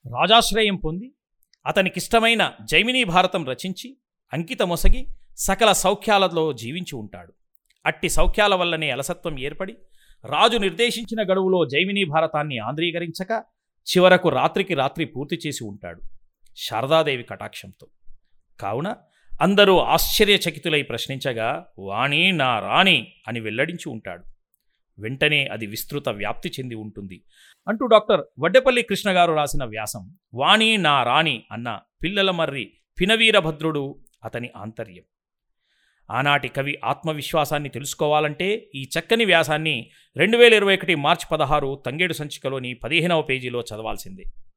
రాజాశ్రయం పొంది అతనికిష్టమైన జైమినీ భారతం రచించి అంకితమొసగి సకల సౌఖ్యాలలో జీవించి ఉంటాడు అట్టి సౌఖ్యాల వల్లనే అలసత్వం ఏర్పడి రాజు నిర్దేశించిన గడువులో జైమినీ భారతాన్ని ఆంధ్రీకరించక చివరకు రాత్రికి రాత్రి పూర్తి చేసి ఉంటాడు శారదాదేవి కటాక్షంతో కావున అందరూ ఆశ్చర్యచకితులై ప్రశ్నించగా వాణి నా రాణి అని వెల్లడించి ఉంటాడు వెంటనే అది విస్తృత వ్యాప్తి చెంది ఉంటుంది అంటూ డాక్టర్ వడ్డెపల్లి కృష్ణ గారు రాసిన వ్యాసం వాణి నా రాణి అన్న పిల్లల మర్రి పినవీరభద్రుడు అతని ఆంతర్యం ఆనాటి కవి ఆత్మవిశ్వాసాన్ని తెలుసుకోవాలంటే ఈ చక్కని వ్యాసాన్ని రెండు వేల ఇరవై ఒకటి మార్చి పదహారు తంగేడు సంచికలోని పదిహేనవ పేజీలో చదవాల్సిందే